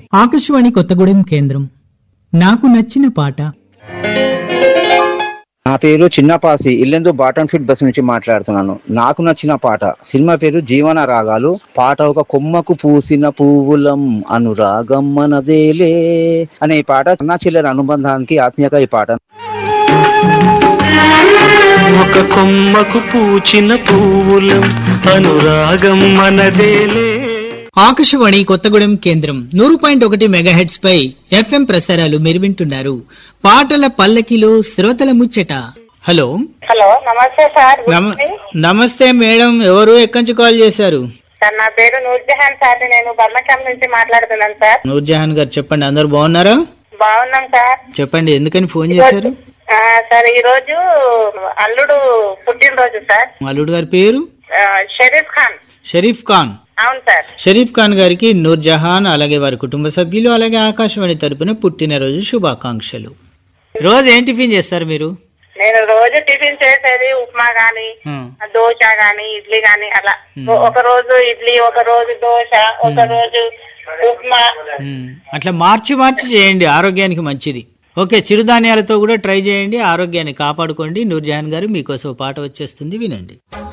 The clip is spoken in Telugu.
ఆకాశవాణి కొత్తగూడెం కేంద్రం నాకు నచ్చిన పాట నా పేరు చిన్నపాసి ఇల్లెందు బాటన్ ఫిట్ బస్ నుంచి మాట్లాడుతున్నాను నాకు నచ్చిన పాట సినిమా పేరు జీవన రాగాలు పాట ఒక కొమ్మకు పూసిన పువ్వులం అనురాగం మనదేలే అనే ఈ పాట నా చెల్లెల అనుబంధానికి ఆత్మీయత ఈ పాట ఒక కొమ్మకు పూచిన పువ్వులం అనురాగం మనదేలే ఆకాశవాణి కొత్తగూడెం కేంద్రం నూరు పాయింట్ ఒకటి మెగాహెడ్స్ పై ఎఫ్ఎం ప్రసారాలు మీరు వింటున్నారు పాటల పల్లకిలో శ్రోతల ముచ్చట హలో హలో నమస్తే సార్ గుడ్ నమ- ఈవినింగ్. నమస్తే మేడం ఎవరు ఎక్కడి నుంచి కాల్ చేశారు సార్ నా పేరు నూర్జహాన్ సార్ నేను బర్మకం నుంచి మాట్లాడుతున్నాను సార్ నూర్జహాన్ గారు చెప్పండి అందరు బాగున్నారా బాగున్నాం సార్ చెప్పండి ఎందుకని ఫోన్ చేశారు ఆ, సార్ ఈ రోజు అల్లుడు పుట్టినరోజు సార్ అల్లుడు గారి పేరు ఆ, షరీఫ్ ఖాన్ షరీఫ్ ఖాన్ అవును సార్ షరీఫ్ ఖాన్ గారికి నూర్ జహాన్ అలాగే వారి కుటుంబ సభ్యులు అలాగే ఆకాశవాణి తరపున పుట్టినరోజు శుభాకాంక్షలు రోజు ఏం టిఫిన్ చేస్తారు మీరు నేను రోజు టిఫిన్ చేసేది ఉప్మా గాని దోశ గాని ఇడ్లీ గాని అలా ఓ- ఒక రోజు ఇడ్లీ ఒక రోజు దోశ ఒక రోజు ఉప్మా మ్మ్. అట్లా మార్చి మార్చి చేయండి ఆరోగ్యానికి మంచిది ఓకే చిరుధాన్యాలతో కూడా ట్రై చేయండి ఆరోగ్యాన్ని కాపాడుకోండి నూర్ జహాన్ గారు మీకోసం ఓ పాట వచ్చేస్తుంది వినండి